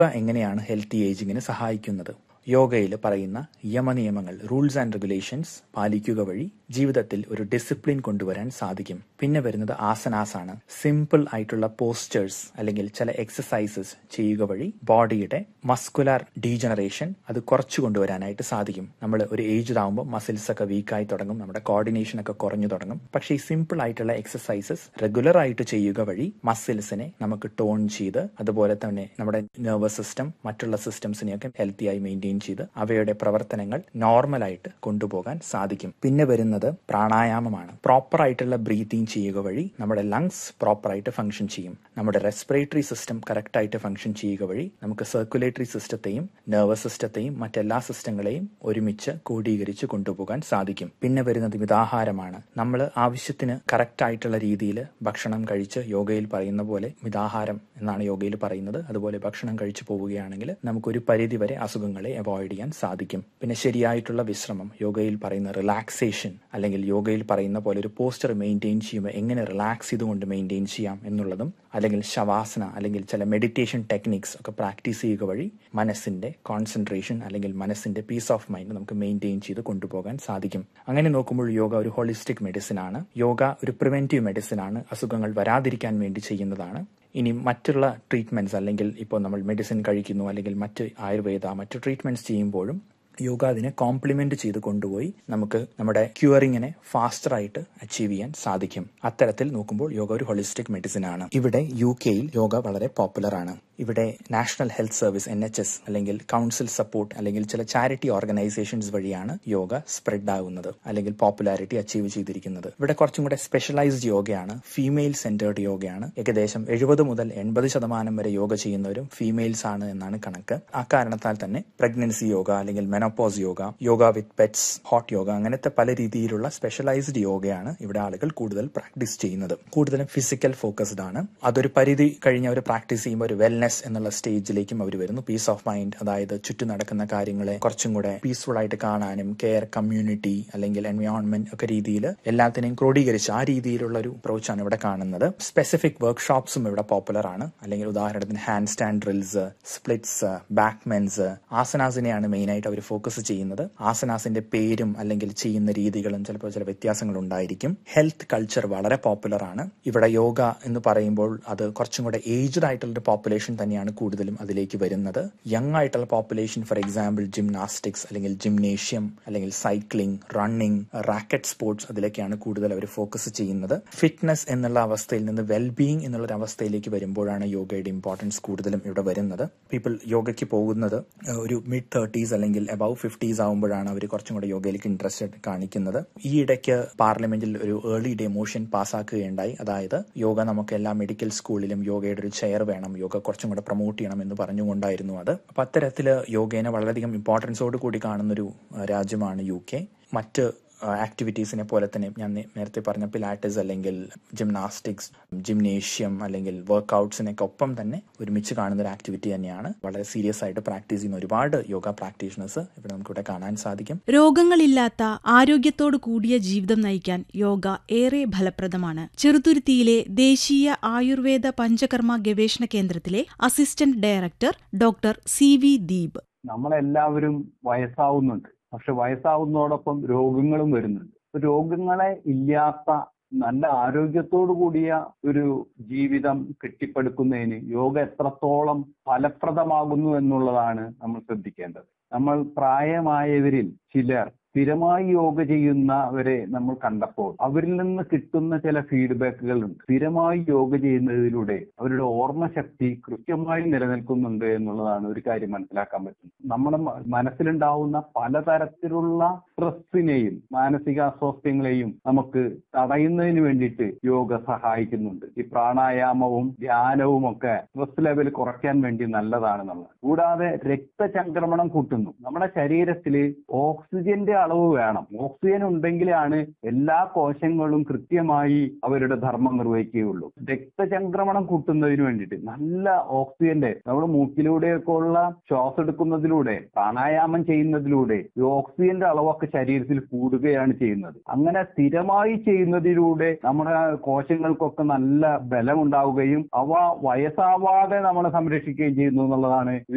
എങ്ങനെയാണ് ഹെൽത്തി ഏജിങ്ങിന് സഹായിക്കുന്നത് യോഗയിൽ പറയുന്ന യമനിയമങ്ങൾ റൂൾസ് ആൻഡ് റെഗുലേഷൻസ് പാലിക്കുക വഴി ജീവിതത്തിൽ ഒരു ഡിസിപ്ലിൻ കൊണ്ടുവരാൻ സാധിക്കും പിന്നെ വരുന്നത് ആസനാസ് ആണ് സിമ്പിൾ ആയിട്ടുള്ള പോസ്റ്റേഴ്സ് അല്ലെങ്കിൽ ചില എക്സസൈസസ് ചെയ്യുക വഴി ബോഡിയുടെ മസ്കുലാർ ഡീജനറേഷൻ അത് കുറച്ചു കൊണ്ടുവരാനായിട്ട് സാധിക്കും നമ്മൾ ഒരു ഏജ് ആവുമ്പോൾ മസിൽസ് ഒക്കെ വീക്കായി തുടങ്ങും നമ്മുടെ കോർഡിനേഷൻ ഒക്കെ കുറഞ്ഞു തുടങ്ങും പക്ഷേ ഈ സിമ്പിൾ ആയിട്ടുള്ള എക്സസൈസസ് റെഗുലർ ആയിട്ട് ചെയ്യുക വഴി മസിൽസിനെ നമുക്ക് ടോൺ ചെയ്ത് അതുപോലെ തന്നെ നമ്മുടെ നെർവസ് സിസ്റ്റം മറ്റുള്ള സിസ്റ്റംസിനെയൊക്കെ ഹെൽത്തി ആയി മെയിൻറ്റെയിൻ ചെയ്ത് അവയുടെ പ്രവർത്തനങ്ങൾ നോർമലായിട്ട് കൊണ്ടുപോകാൻ സാധിക്കും പിന്നെ വരുന്നത് പ്രാണായാമമാണ് പ്രോപ്പർ ആയിട്ടുള്ള ബ്രീതിങ് ചെയ്യുക വഴി നമ്മുടെ ലങ്സ് പ്രോപ്പർ ആയിട്ട് ഫംഗ്ഷൻ ചെയ്യും നമ്മുടെ റെസ്പിറേറ്ററി സിസ്റ്റം കറക്റ്റ് ആയിട്ട് ഫംഗ്ഷൻ ചെയ്യുക വഴി നമുക്ക് സർക്കുലേറ്ററി സിസ്റ്റത്തെയും നെർവസ് സിസ്റ്റത്തെയും മറ്റെല്ലാ സിസ്റ്റങ്ങളെയും ഒരുമിച്ച് ക്രോഡീകരിച്ച് കൊണ്ടുപോകാൻ സാധിക്കും പിന്നെ വരുന്നത് മിതാഹാരമാണ് നമ്മൾ ആവശ്യത്തിന് കറക്റ്റ് ആയിട്ടുള്ള രീതിയിൽ ഭക്ഷണം കഴിച്ച് യോഗയിൽ പറയുന്ന പോലെ മിതാഹാരം എന്നാണ് യോഗയിൽ പറയുന്നത് അതുപോലെ ഭക്ഷണം കഴിച്ചു പോവുകയാണെങ്കിൽ നമുക്കൊരു പരിധി വരെ അസുഖങ്ങളെ അവോയ്ഡ് ചെയ്യാൻ സാധിക്കും പിന്നെ ശരിയായിട്ടുള്ള വിശ്രമം യോഗയിൽ പറയുന്ന റിലാക്സേഷൻ അല്ലെങ്കിൽ യോഗയിൽ പറയുന്ന പോലെ ഒരു പോസ്റ്റർ മെയിൻറ്റെയിൻ ചെയ്യുമ്പോൾ എങ്ങനെ റിലാക്സ് ചെയ്തുകൊണ്ട് മെയിൻറ്റെയിൻ ചെയ്യാം എന്നുള്ളതും അല്ലെങ്കിൽ ശവാസന അല്ലെങ്കിൽ ചില മെഡിറ്റേഷൻ ടെക്നിക്സ് ഒക്കെ പ്രാക്ടീസ് ചെയ്യുക വഴി മനസ്സിന്റെ കോൺസെൻട്രേഷൻ അല്ലെങ്കിൽ മനസ്സിന്റെ പീസ് ഓഫ് മൈൻഡ് നമുക്ക് മെയിൻറ്റെയിൻ ചെയ്ത് കൊണ്ടുപോകാൻ സാധിക്കും അങ്ങനെ നോക്കുമ്പോൾ യോഗ ഒരു ഹോളിസ്റ്റിക് മെഡിസിൻ ആണ് യോഗ ഒരു പ്രിവെന്റീവ് മെഡിസിൻ ആണ് അസുഖങ്ങൾ വരാതിരിക്കാൻ വേണ്ടി ചെയ്യുന്നതാണ് ഇനി മറ്റുള്ള ട്രീറ്റ്മെന്റ്സ് അല്ലെങ്കിൽ ഇപ്പോൾ നമ്മൾ മെഡിസിൻ കഴിക്കുന്നു അല്ലെങ്കിൽ മറ്റ് ആയുർവേദ മറ്റ് ട്രീറ്റ്മെന്റ്സ് ചെയ്യുമ്പോഴും യോഗ അതിനെ കോംപ്ലിമെന്റ് ചെയ്ത് കൊണ്ടുപോയി നമുക്ക് നമ്മുടെ ക്യൂറിങ്ങിനെ ഫാസ്റ്റർ ആയിട്ട് അച്ചീവ് ചെയ്യാൻ സാധിക്കും അത്തരത്തിൽ നോക്കുമ്പോൾ യോഗ ഒരു ഹോളിസ്റ്റിക് മെഡിസിൻ ആണ് ഇവിടെ യു കെയിൽ യോഗ വളരെ പോപ്പുലർ ആണ് ഇവിടെ National Health Service N H S അല്ലെങ്കിൽ കൗൺസിൽ സപ്പോർട്ട് അല്ലെങ്കിൽ ചില ചാരിറ്റി ഓർഗനൈസേഷൻസ് വഴിയാണ് യോഗ സ്പ്രെഡ് ആകുന്നത് അല്ലെങ്കിൽ പോപ്പുലാരിറ്റി അച്ചീവ് ചെയ്തിരിക്കുന്നത് ഇവിടെ കുറച്ചും കൂടെ സ്പെഷ്യലൈസ്ഡ് യോഗയാണ് ഫീമെയിൽ സെന്റേർഡ് യോഗയാണ് ഏകദേശം എഴുപത് മുതൽ എൺപത് ശതമാനം വരെ യോഗ ചെയ്യുന്നവരും ഫീമെയിൽസ് ആണ് എന്നാണ് കണക്ക് ആ കാരണത്താൽ തന്നെ പ്രഗ്നൻസി യോഗ അല്ലെങ്കിൽ menopause yoga yoga with pets hot yoga അങ്ങനത്തെ പല രീതിയിലുള്ള സ്പെഷ്യലൈസ്ഡ് യോഗയാണ് ഇവിടെ ആളുകൾ കൂടുതൽ പ്രാക്ടീസ് ചെയ്യുന്നത് കൂടുതലും ഫിസിക്കൽ ഫോക്കസ്ഡ് ആണ് അതൊരു പരിധി കഴിഞ്ഞ് അവർ പ്രാക്ടീസ് ചെയ്യുമ്പോൾ ഒരു വെൽനെസ് എന്നുള്ള സ്റ്റേജിലേക്കും അവർ വരുന്നു പീസ് ഓഫ് മൈൻഡ് അതായത് ചുറ്റും നടക്കുന്ന കാര്യങ്ങളെ കുറച്ചും കൂടെ പീസ്ഫുൾ ആയിട്ട് കാണാനും കെയർ കമ്മ്യൂണിറ്റി അല്ലെങ്കിൽ എൻവയോൺമെന്റ് ഒക്കെ രീതിയിൽ എല്ലാത്തിനെയും ക്രോഡീകരിച്ച് ആ രീതിയിലുള്ള ഒരു അപ്രോച്ചാണ് ഇവിടെ കാണുന്നത് സ്പെസിഫിക് വർക്ക്ഷോപ്സും ഇവിടെ പോപ്പുലർ ആണ് അല്ലെങ്കിൽ ഉദാഹരണത്തിന് handstand drills splits backbends ആസനാസിനെയാണ് മെയിൻ ആയിട്ട് അവർ ഫോക്കസ് ചെയ്യുന്നത് ആസനാസിന്റെ പേരും അല്ലെങ്കിൽ ചെയ്യുന്ന രീതികളും ചിലപ്പോൾ ചില വ്യത്യാസങ്ങൾ ഉണ്ടായിരിക്കും ഹെൽത്ത് കൾച്ചർ വളരെ പോപ്പുലർ ആണ് ഇവിടെ യോഗ എന്ന് പറയുമ്പോൾ അത് കുറച്ചും കൂടെ ഏജ്ഡ് ആയിട്ടുള്ള ഒരു പോപ്പുലേഷൻ തന്നെയാണ് കൂടുതലും അതിലേക്ക് വരുന്നത് യങ് ആയിട്ടുള്ള പോപ്പുലേഷൻ ഫോർ എക്സാമ്പിൾ ജിംനാസ്റ്റിക്സ് അല്ലെങ്കിൽ ജിംനേഷ്യം അല്ലെങ്കിൽ സൈക്ലിംഗ് റണ്ണിംഗ് റാക്കറ്റ് സ്പോർട്സ് അതിലേക്കാണ് കൂടുതൽ അവർ ഫോക്കസ് ചെയ്യുന്നത് ഫിറ്റ്നസ് എന്നുള്ള അവസ്ഥയിൽ നിന്ന് വെൽബീയിങ് എന്നുള്ള ഒരു അവസ്ഥയിലേക്ക് വരുമ്പോഴാണ് യോഗയുടെ ഇമ്പോർട്ടൻസ് കൂടുതലും ഇവിടെ വരുന്നത് പീപ്പിൾ യോഗയ്ക്ക് പോകുന്നത് ഒരു മിഡ് തേർട്ടീസ് അല്ലെങ്കിൽ അബൌവ് ഫിഫ്റ്റീസ് ആകുമ്പോഴാണ് അവർ കുറച്ചും കൂടെ യോഗയിലേക്ക് ഇൻട്രസ്റ്റഡ് കാണിക്കുന്നത് ഈ ഇടയ്ക്ക് പാർലമെന്റിൽ ഒരു ഏർലി ഡേ മോഷൻ പാസ്സാക്കുകയുണ്ടായി അതായത് യോഗ നമുക്ക് എല്ലാ മെഡിക്കൽ സ്കൂളിലും യോഗയുടെ ഒരു ചെയർ വേണം യോഗ കുറച്ചും കൂടെ പ്രൊമോട്ട് ചെയ്യണം എന്ന് പറഞ്ഞുകൊണ്ടായിരുന്നു അത് അപ്പൊ അത്തരത്തില് യോഗേനെ വളരെയധികം ഇമ്പോർട്ടൻസോട് കൂടി കാണുന്നൊരു രാജ്യമാണ് യു കെ മറ്റ് ആക്ടിവിറ്റീസിനെ പോലെ തന്നെ ഞാൻ നേരത്തെ പറഞ്ഞ പിലാറ്റിസ് അല്ലെങ്കിൽ ജിംനാസ്റ്റിക്സ് ജിംനേഷ്യം അല്ലെങ്കിൽ വർക്ക്ഔട്ട്സിനൊക്കെ ഒപ്പം തന്നെ ഒരുമിച്ച് കാണുന്ന ഒരു ആക്ടിവിറ്റി തന്നെയാണ് വളരെ സീരിയസ് ആയിട്ട് പ്രാക്ടീസ് ചെയ്യുന്ന ഒരുപാട് യോഗ പ്രാക്ടീഷണേഴ്സ് ഇവിടെ നമുക്ക് ഇവിടെ കാണാൻ സാധിക്കും രോഗങ്ങളില്ലാത്ത ആരോഗ്യത്തോടു കൂടിയ ജീവിതം നയിക്കാൻ യോഗ ഏറെ ഫലപ്രദമാണ് ചെറുതുരുത്തിയിലെ ദേശീയ ആയുർവേദ പഞ്ചകർമ്മ ഗവേഷണ കേന്ദ്രത്തിലെ assistant director doctor C V Deep നമ്മളെല്ലാവരും വയസ്സാവുന്നുണ്ട് പക്ഷെ വയസ്സാവുന്നതോടൊപ്പം രോഗങ്ങളും വരുന്നുണ്ട് രോഗങ്ങളെ ഇല്ലാത്ത നല്ല ആരോഗ്യത്തോടു കൂടിയ ഒരു ജീവിതം കെട്ടിപ്പടുക്കുന്നതിന് യോഗ എത്രത്തോളം ഫലപ്രദമാകുന്നു എന്നുള്ളതാണ് നമ്മൾ ശ്രദ്ധിക്കേണ്ടത് നമ്മൾ പ്രായമായവരിൽ ചിലർ സ്ഥിരമായി യോഗ ചെയ്യുന്നവരെ നമ്മൾ കണ്ടപ്പോൾ അവരിൽ നിന്ന് കിട്ടുന്ന ചില ഫീഡ്ബാക്കുകൾ ഉണ്ട് സ്ഥിരമായി യോഗ ചെയ്യുന്നതിലൂടെ അവരുടെ ഓർമ്മശക്തി കൃത്യമായി നിലനിൽക്കുന്നുണ്ട് എന്നുള്ളതാണ് ഒരു കാര്യം മനസ്സിലാക്കാൻ പറ്റുന്നത് നമ്മുടെ മനസ്സിലുണ്ടാവുന്ന പലതരത്തിലുള്ള സ്ട്രെസ്സിനെയും മാനസിക അസ്വാസ്ഥ്യങ്ങളെയും നമുക്ക് തടയുന്നതിന് വേണ്ടിയിട്ട് യോഗ സഹായിക്കുന്നുണ്ട് ഈ പ്രാണായാമവും ധ്യാനവും ഒക്കെ സ്ട്രെസ് ലെവൽ കുറയ്ക്കാൻ വേണ്ടി നല്ലതാണെന്നുള്ളത് കൂടാതെ രക്തചംക്രമണം കൂട്ടുന്നു നമ്മുടെ ശരീരത്തിൽ ഓക്സിജന്റെ അളവ് വേണം ഓക്സിജൻ ഉണ്ടെങ്കിലാണ് എല്ലാ കോശങ്ങളും കൃത്യമായി അവരുടെ ധർമ്മം നിർവഹിക്കുകയുള്ളൂ രക്തചംക്രമണം കൂട്ടുന്നതിന് വേണ്ടിയിട്ട് നല്ല ഓക്സിജന്റെ നമ്മുടെ മൂക്കിലൂടെയൊക്കെ ഉള്ള ശ്വാസം എടുക്കുന്നതിലൂടെ പ്രാണായാമം ചെയ്യുന്നതിലൂടെ ഈ ഓക്സിജന്റെ അളവൊക്കെ ശരീരത്തിൽ കൂടുകയാണ് ചെയ്യുന്നത് അങ്ങനെ സ്ഥിരമായി ചെയ്യുന്നതിലൂടെ നമ്മുടെ കോശങ്ങൾക്കൊക്കെ നല്ല ബലം ഉണ്ടാവുകയും അവ വയസ്സാവാതെ നമ്മളെ സംരക്ഷിക്കുകയും ചെയ്യുന്നു എന്നുള്ളതാണ്